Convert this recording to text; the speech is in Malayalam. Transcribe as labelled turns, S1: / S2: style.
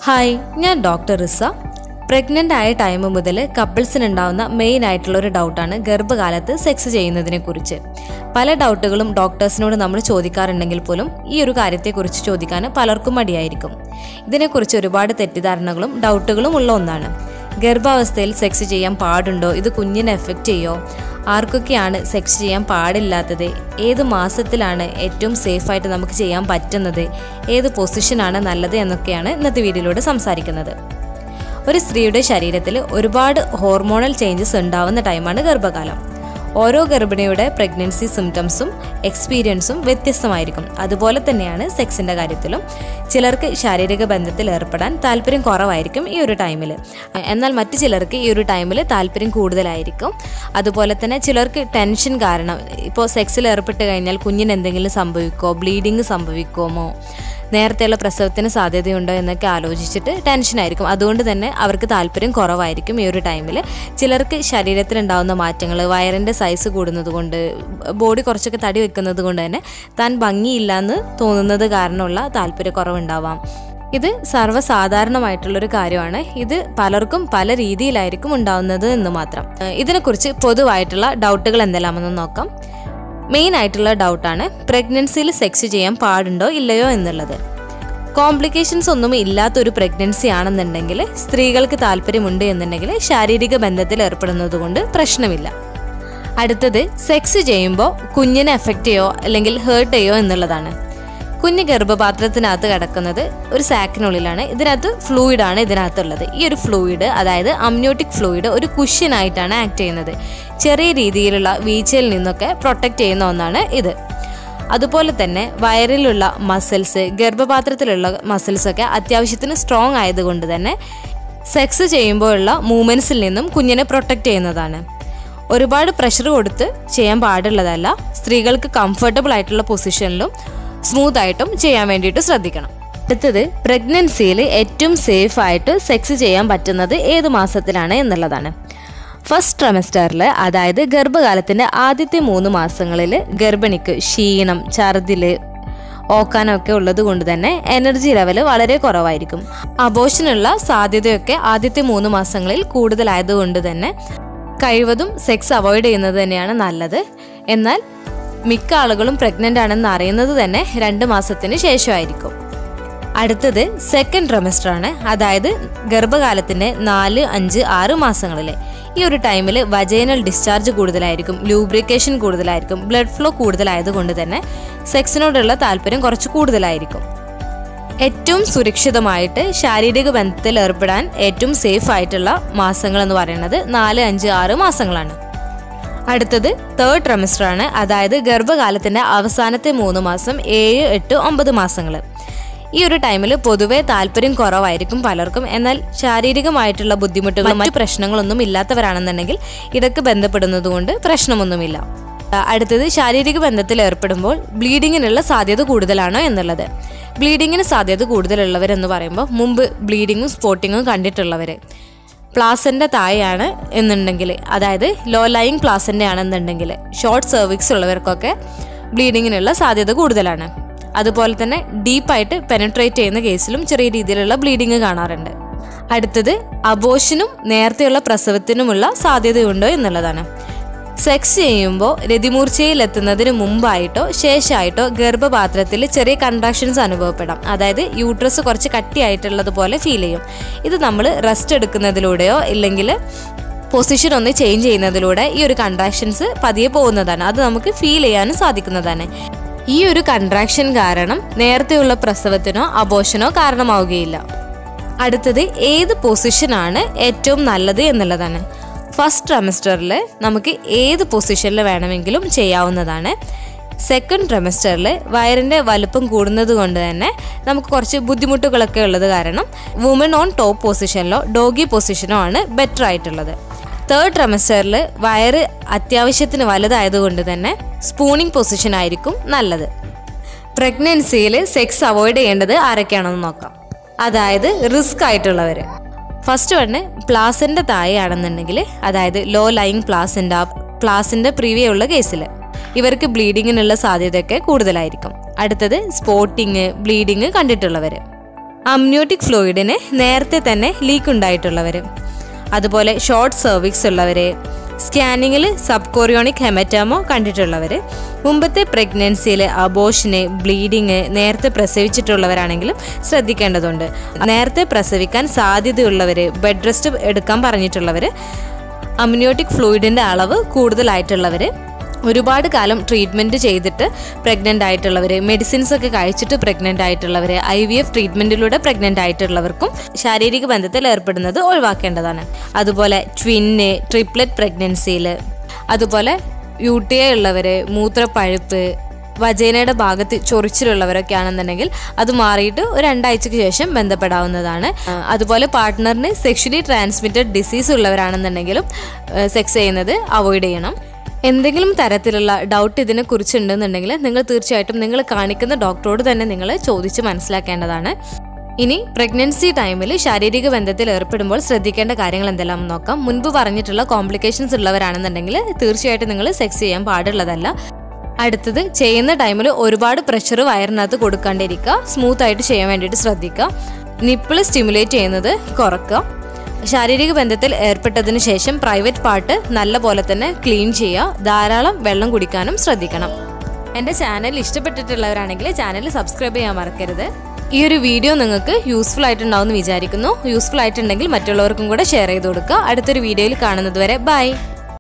S1: ഹായ് ഞാൻ ഡോക്ടർ റിസ പ്രഗ്നൻ്റ് ആയ ടൈം മുതൽ കപ്പിൾസിനുണ്ടാവുന്ന മെയിൻ ആയിട്ടുള്ള ഒരു ഡൗട്ടാണ് ഗർഭകാലത്ത് സെക്സ് ചെയ്യുന്നതിനെ കുറിച്ച് പല ഡൗട്ടുകളും ഡോക്ടേഴ്സിനോട് നമ്മൾ ചോദിക്കാറുണ്ടെങ്കിൽ പോലും ഈ ഒരു കാര്യത്തെക്കുറിച്ച് ചോദിക്കാൻ പലർക്കും മടിയായിരിക്കും ഇതിനെക്കുറിച്ച് ഒരുപാട് തെറ്റിദ്ധാരണകളും ഡൗട്ടുകളും ഉള്ള ഒന്നാണ് ഗർഭാവസ്ഥയിൽ സെക്സ് ചെയ്യാൻ പാടുണ്ടോ ഇത് കുഞ്ഞിനെ എഫക്റ്റ് ചെയ്യോ ആർക്കൊക്കെയാണ് സെക്സ് ചെയ്യാൻ പാടില്ലാത്തത് ഏത് മാസത്തിലാണ് ഏറ്റവും സേഫായിട്ട് നമുക്ക് ചെയ്യാൻ പറ്റുന്നത് ഏത് പൊസിഷനാണ് നല്ലത് എന്നൊക്കെയാണ് ഇന്നത്തെ വീഡിയോയിലൂടെ സംസാരിക്കുന്നത് ഒരു സ്ത്രീയുടെ ശരീരത്തിൽ ഒരുപാട് ഹോർമോണൽ ചേഞ്ചസ് ഉണ്ടാവുന്ന ടൈമാണ് ഗർഭകാലം ഓരോ ഗർഭിണിയുടെ പ്രഗ്നൻസി സിംറ്റംസും എക്സ്പീരിയൻസും വ്യത്യസ്തമായിരിക്കും അതുപോലെ തന്നെയാണ് സെക്സിൻ്റെ കാര്യത്തിലും ചിലർക്ക് ശാരീരിക ബന്ധത്തിൽ ഏർപ്പെടാൻ താല്പര്യം കുറവായിരിക്കും ഈ ഒരു ടൈമിൽ എന്നാൽ മറ്റു ചിലർക്ക് ഈ ഒരു ടൈമിൽ താല്പര്യം കൂടുതലായിരിക്കും അതുപോലെ തന്നെ ചിലർക്ക് ടെൻഷൻ കാരണം ഇപ്പോൾ സെക്സിൽ ഏർപ്പെട്ട് കഴിഞ്ഞാൽ കുഞ്ഞിന് എന്തെങ്കിലും സംഭവിക്കുമോ ബ്ലീഡിങ് സംഭവിക്കുമോ നേരത്തെയുള്ള പ്രസവത്തിന് സാധ്യതയുണ്ടോ എന്നൊക്കെ ആലോചിച്ചിട്ട് ടെൻഷനായിരിക്കും അതുകൊണ്ട് തന്നെ അവർക്ക് താല്പര്യം കുറവായിരിക്കും ഈ ഒരു ടൈമിൽ ചിലർക്ക് ശരീരത്തിലുണ്ടാകുന്ന മാറ്റങ്ങൾ വയറിൻ്റെ സൈസ് കൂടുന്നത് കൊണ്ട് ബോഡി കുറച്ചൊക്കെ തടി വെക്കുന്നത് കൊണ്ട് തന്നെ താൻ ഭംഗിയില്ല എന്ന് തോന്നുന്നത് കാരണമുള്ള താല്പര്യക്കുറവുണ്ടാവാം ഇത് സർവ്വസാധാരണമായിട്ടുള്ളൊരു കാര്യമാണ് ഇത് പലർക്കും പല രീതിയിലായിരിക്കും ഉണ്ടാവുന്നത് എന്ന് മാത്രം ഏഹ് ഇതിനെക്കുറിച്ച് പൊതുവായിട്ടുള്ള ഡൗട്ടുകൾ എന്തെല്ലാമെന്ന് നോക്കാം മെയിൻ ആയിട്ടുള്ള ഡൗട്ടാണ് പ്രഗ്നൻസിയിൽ സെക്സ് ചെയ്യാൻ പാടുണ്ടോ ഇല്ലയോ എന്നുള്ളത് കോംപ്ലിക്കേഷൻസ് ഒന്നും ഇല്ലാത്തൊരു പ്രഗ്നൻസി ആണെന്നുണ്ടെങ്കിൽ സ്ത്രീകൾക്ക് താല്പര്യമുണ്ട് എന്നുണ്ടെങ്കിൽ ശാരീരിക ബന്ധത്തിൽ ഏർപ്പെടുന്നത് കൊണ്ട് പ്രശ്നമില്ല അടുത്തത് സെക്സ് ചെയ്യുമ്പോൾ കുഞ്ഞിനെ എഫക്റ്റ് ചെയ്യോ അല്ലെങ്കിൽ ഹേർട്ട് ചെയ്യോ എന്നുള്ളതാണ് കുഞ്ഞ് ഗർഭപാത്രത്തിനകത്ത് കിടക്കുന്നത് ഒരു സാക്കിനുള്ളിലാണ് ഇതിനകത്ത് ഫ്ലൂയിഡാണ് ഇതിനകത്തുള്ളത് ഈ ഒരു ഫ്ലൂയിഡ് അതായത് അമ്നോട്ടിക് ഫ്ലൂയിഡ് ഒരു കുഷ്യനായിട്ടാണ് ആക്ട് ചെയ്യുന്നത് ചെറിയ രീതിയിലുള്ള വീഴ്ചയിൽ നിന്നൊക്കെ പ്രൊട്ടക്റ്റ് ചെയ്യുന്ന ഒന്നാണ് ഇത് അതുപോലെ തന്നെ വയറിലുള്ള മസിൽസ് ഗർഭപാത്രത്തിലുള്ള മസിൽസൊക്കെ അത്യാവശ്യത്തിന് സ്ട്രോങ് ആയതുകൊണ്ട് തന്നെ സെക്സ് ചെയ്യുമ്പോഴുള്ള മൂവ്മെൻറ്റ്സിൽ നിന്നും കുഞ്ഞിനെ പ്രൊട്ടക്റ്റ് ചെയ്യുന്നതാണ് ഒരുപാട് പ്രഷർ കൊടുത്ത് ചെയ്യാൻ പാടുള്ളതല്ല സ്ത്രീകൾക്ക് കംഫർട്ടബിൾ ആയിട്ടുള്ള പൊസിഷനിലും സ്മൂത്ത് ആയിട്ടും ചെയ്യാൻ വേണ്ടിയിട്ട് ശ്രദ്ധിക്കണം അടുത്തത് പ്രഗ്നൻസിയിൽ ഏറ്റവും സേഫ് ആയിട്ട് സെക്സ് ചെയ്യാൻ പറ്റുന്നത് ഏത് മാസത്തിലാണ് എന്നുള്ളതാണ് ഫസ്റ്റ് ട്രമസ്റ്ററിൽ അതായത് ഗർഭകാലത്തിൻ്റെ ആദ്യത്തെ മൂന്ന് മാസങ്ങളിൽ ഗർഭിണിക്ക് ക്ഷീണം ഛർദിൽ ഓക്കാനൊക്കെ ഉള്ളത് കൊണ്ട് തന്നെ എനർജി ലെവൽ വളരെ കുറവായിരിക്കും അബോഷനുള്ള സാധ്യതയൊക്കെ ആദ്യത്തെ മൂന്ന് മാസങ്ങളിൽ കൂടുതലായതുകൊണ്ട് തന്നെ കഴിവതും സെക്സ് അവോയ്ഡ് ചെയ്യുന്നത് തന്നെയാണ് നല്ലത് എന്നാൽ മിക്ക ആളുകളും പ്രഗ്നൻ്റ് ആണെന്ന് അറിയുന്നത് തന്നെ രണ്ട് മാസത്തിന് ശേഷമായിരിക്കും അടുത്തത് സെക്കൻഡ് ട്രമസ്റ്റർ ആണ് അതായത് ഗർഭകാലത്തിൻ്റെ നാല് അഞ്ച് ആറ് മാസങ്ങളിൽ ഈ ഒരു ടൈമിൽ വജൈനൽ ഡിസ്ചാർജ് കൂടുതലായിരിക്കും ലൂബ്രിക്കേഷൻ കൂടുതലായിരിക്കും ബ്ലഡ് ഫ്ലോ കൂടുതലായതുകൊണ്ട് തന്നെ സെക്സിനോടുള്ള താല്പര്യം കുറച്ച് കൂടുതലായിരിക്കും ഏറ്റവും സുരക്ഷിതമായിട്ട് ശാരീരിക ബന്ധത്തിൽ ഏർപ്പെടാൻ ഏറ്റവും സേഫ് ആയിട്ടുള്ള മാസങ്ങൾ എന്ന് പറയുന്നത് നാല് അഞ്ച് ആറ് മാസങ്ങളാണ് അടുത്തത് തേർഡ് ട്രമസ്റ്റർ ആണ് അതായത് ഗർഭകാലത്തിന്റെ അവസാനത്തെ മൂന്ന് മാസം ഏഴ് എട്ട് ഒമ്പത് മാസങ്ങൾ ഈ ഒരു ടൈമിൽ പൊതുവെ താല്പര്യം കുറവായിരിക്കും പലർക്കും എന്നാൽ ശാരീരികമായിട്ടുള്ള ബുദ്ധിമുട്ടുകളും മറ്റു പ്രശ്നങ്ങളൊന്നും ഇല്ലാത്തവരാണെന്നുണ്ടെങ്കിൽ ഇടയ്ക്ക് ബന്ധപ്പെടുന്നത് കൊണ്ട് പ്രശ്നമൊന്നുമില്ല അടുത്തത് ശാരീരിക ബന്ധത്തിൽ ഏർപ്പെടുമ്പോൾ ബ്ലീഡിങ്ങിനുള്ള സാധ്യത കൂടുതലാണോ എന്നുള്ളത് ബ്ലീഡിങ്ങിന് സാധ്യത കൂടുതലുള്ളവരെന്ന് പറയുമ്പോൾ മുമ്പ് ബ്ലീഡിങ്ങും സ്പോട്ടിങ്ങും കണ്ടിട്ടുള്ളവർ പ്ലാസൻ്റെ താഴെയാണ് എന്നുണ്ടെങ്കിൽ അതായത് ലോ ലൈങ് പ്ലാസൻ്റെ ആണെന്നുണ്ടെങ്കിൽ ഷോർട്ട് സെർവിക്സ് ഉള്ളവർക്കൊക്കെ ബ്ലീഡിങ്ങിനുള്ള സാധ്യത കൂടുതലാണ് അതുപോലെ തന്നെ ഡീപ്പായിട്ട് പെനട്രേറ്റ് ചെയ്യുന്ന കേസിലും ചെറിയ രീതിയിലുള്ള ബ്ലീഡിങ് കാണാറുണ്ട് അടുത്തത് അബോഷനും നേരത്തെയുള്ള പ്രസവത്തിനുമുള്ള സാധ്യതയുണ്ടോ എന്നുള്ളതാണ് സെക്സ് ചെയ്യുമ്പോൾ രതിമൂർച്ചയിൽ എത്തുന്നതിന് മുമ്പായിട്ടോ ശേഷമായിട്ടോ ഗർഭപാത്രത്തിൽ ചെറിയ കൺട്രാക്ഷൻസ് അനുഭവപ്പെടാം അതായത് യൂട്രസ് കുറച്ച് കട്ടിയായിട്ടുള്ളത് പോലെ ഫീൽ ചെയ്യും ഇത് നമ്മൾ റെസ്റ്റ് എടുക്കുന്നതിലൂടെയോ ഇല്ലെങ്കിൽ പൊസിഷൻ ഒന്ന് ചേഞ്ച് ചെയ്യുന്നതിലൂടെ ഈ ഒരു കൺട്രാക്ഷൻസ് പതിയെ പോകുന്നതാണ് അത് നമുക്ക് ഫീൽ ചെയ്യാനും സാധിക്കുന്നതാണ് ഈ ഒരു കൺട്രാക്ഷൻ കാരണം നേരത്തെയുള്ള പ്രസവത്തിനോ അബോഷനോ കാരണമാവുകയില്ല അടുത്തത് ഏത് പൊസിഷനാണ് ഏറ്റവും നല്ലത് എന്നുള്ളതാണ് ഫസ്റ്റ് ട്രമസ്റ്ററിൽ നമുക്ക് ഏത് പൊസിഷനിൽ വേണമെങ്കിലും ചെയ്യാവുന്നതാണ് സെക്കൻഡ് ട്രമസ്റ്ററിൽ വയറിൻ്റെ വലുപ്പം കൂടുന്നത് കൊണ്ട് തന്നെ നമുക്ക് കുറച്ച് ബുദ്ധിമുട്ടുകളൊക്കെ ഉള്ളത് കാരണം വുമൺ ഓൺ ടോപ്പ് പൊസിഷനിലോ ഡോഗി പൊസിഷനോ ആണ് ബെറ്റർ ആയിട്ടുള്ളത് തേർഡ് ട്രമസ്റ്ററിൽ വയറ് അത്യാവശ്യത്തിന് വലുതായതുകൊണ്ട് തന്നെ സ്പൂണിംഗ് പൊസിഷൻ ആയിരിക്കും നല്ലത് പ്രഗ്നൻസിയിൽ സെക്സ് അവോയ്ഡ് ചെയ്യേണ്ടത് ആരൊക്കെയാണെന്ന് നോക്കാം അതായത് റിസ്ക് ആയിട്ടുള്ളവർ ഫസ്റ്റ് വണ് പ്ലാസിൻ്റെ താഴെയാണെന്നുണ്ടെങ്കിൽ അതായത് ലോ ലൈങ് പ്ലാസിൻ്റെ പ്ലാസിൻ്റെ പ്രീവിയ ഉള്ള കേസിൽ ഇവർക്ക് ബ്ലീഡിങ്ങിനുള്ള സാധ്യതയൊക്കെ കൂടുതലായിരിക്കും അടുത്തത് സ്പോട്ടിങ് ബ്ലീഡിങ് കണ്ടിട്ടുള്ളവർ അമ്നിയോട്ടിക് ഫ്ലൂയിഡിന് നേരത്തെ തന്നെ ലീക്ക് ഉണ്ടായിട്ടുള്ളവർ അതുപോലെ ഷോർട്ട് സർവിക്സ് ഉള്ളവർ സ്കാനിങ്ങിൽ സബ് കോറിയോണിക് ഹെമറ്റാമോ കണ്ടിട്ടുള്ളവർ മുമ്പത്തെ പ്രഗ്നൻസിയിൽ അബോഷന് ബ്ലീഡിങ് നേരത്തെ പ്രസവിച്ചിട്ടുള്ളവരാണെങ്കിലും ശ്രദ്ധിക്കേണ്ടതുണ്ട് നേരത്തെ പ്രസവിക്കാൻ സാധ്യതയുള്ളവർ ബെഡ് റെസ്റ്റ് എടുക്കാൻ പറഞ്ഞിട്ടുള്ളവർ അമ്നിയോട്ടിക് ഫ്ലൂയിഡിൻ്റെ അളവ് കൂടുതലായിട്ടുള്ളവർ ഒരുപാട് കാലം ട്രീറ്റ്മെൻറ്റ് ചെയ്തിട്ട് പ്രഗ്നൻ്റ് ആയിട്ടുള്ളവർ മെഡിസിൻസ് ഒക്കെ കഴിച്ചിട്ട് പ്രഗ്നൻ്റ് ആയിട്ടുള്ളവർ ഐ വി എഫ് ട്രീറ്റ്മെൻറ്റിലൂടെ പ്രഗ്നൻ്റ് ആയിട്ടുള്ളവർക്കും ശാരീരിക ബന്ധത്തിൽ ഏർപ്പെടുന്നത് ഒഴിവാക്കേണ്ടതാണ് അതുപോലെ ട്വിന്ന് ട്രിപ്ലറ്റ് പ്രഗ്നൻസിയിൽ അതുപോലെ യു ടി ഐ ഉള്ളവർ മൂത്രപ്പഴുപ്പ് വജേനയുടെ ഭാഗത്ത് ചൊറിച്ചിലുള്ളവരൊക്കെ ആണെന്നുണ്ടെങ്കിൽ അത് മാറിയിട്ട് ഒരു രണ്ടാഴ്ചയ്ക്ക് ശേഷം ബന്ധപ്പെടാവുന്നതാണ് ആ, അതുപോലെ പാർട്ട്ണറിന് സെക്ഷലി ട്രാൻസ്മിറ്റഡ് ഡിസീസ് ഉള്ളവരാണെന്നുണ്ടെങ്കിലും സെക്സ് ചെയ്യുന്നത് അവോയ്ഡ് ചെയ്യണം എന്തെങ്കിലും തരത്തിലുള്ള ഡൗട്ട് ഇതിനെ കുറിച്ചുണ്ടെന്നുണ്ടെങ്കിൽ നിങ്ങൾ തീർച്ചയായിട്ടും നിങ്ങൾ കാണിക്കുന്ന ഡോക്ടറോട് തന്നെ നിങ്ങൾ ചോദിച്ച് മനസ്സിലാക്കേണ്ടതാണ് ഇനി പ്രഗ്നൻസി ടൈമിൽ ശാരീരിക ബന്ധത്തിൽ ഏർപ്പെടുമ്പോൾ ശ്രദ്ധിക്കേണ്ട കാര്യങ്ങൾ എന്തെല്ലാം നോക്കാം മുൻപ് പറഞ്ഞിട്ടുള്ള കോംപ്ലിക്കേഷൻസ് ഉള്ളവരാണെന്നുണ്ടെങ്കിൽ തീർച്ചയായിട്ടും നിങ്ങൾ സെക്സ് ചെയ്യാൻ പാടുള്ളതല്ല അടുത്തത് ചെയ്യുന്ന ടൈമിൽ ഒരുപാട് പ്രഷർ വയറിനകത്ത് കൊടുക്കാണ്ടിരിക്കുക സ്മൂത്ത് ആയിട്ട് ചെയ്യാൻ വേണ്ടിയിട്ട് ശ്രദ്ധിക്കുക നിപ്പിൾ സ്റ്റിമുലേറ്റ് ചെയ്യുന്നത് കുറക്കുക ശാരീരിക ബന്ധത്തിൽ ഏർപ്പെട്ടതിന് ശേഷം പ്രൈവറ്റ് പാർട്ട് നല്ല പോലെ തന്നെ ക്ലീൻ ചെയ്യുക ധാരാളം വെള്ളം കുടിക്കാനും ശ്രദ്ധിക്കണം എൻ്റെ ചാനൽ ഇഷ്ടപ്പെട്ടിട്ടുള്ളവരാണെങ്കിൽ ചാനൽ സബ്സ്ക്രൈബ് ചെയ്യാൻ മറക്കരുത് ഈ ഒരു വീഡിയോ നിങ്ങൾക്ക് യൂസ്ഫുൾ ആയിട്ടുണ്ടാവും എന്ന് വിചാരിക്കുന്നു യൂസ്ഫുൾ ആയിട്ടുണ്ടെങ്കിൽ മറ്റുള്ളവർക്കും കൂടെ ഷെയർ ചെയ്ത് കൊടുക്കുക അടുത്തൊരു വീഡിയോയിൽ കാണുന്നത് വരെ ബൈ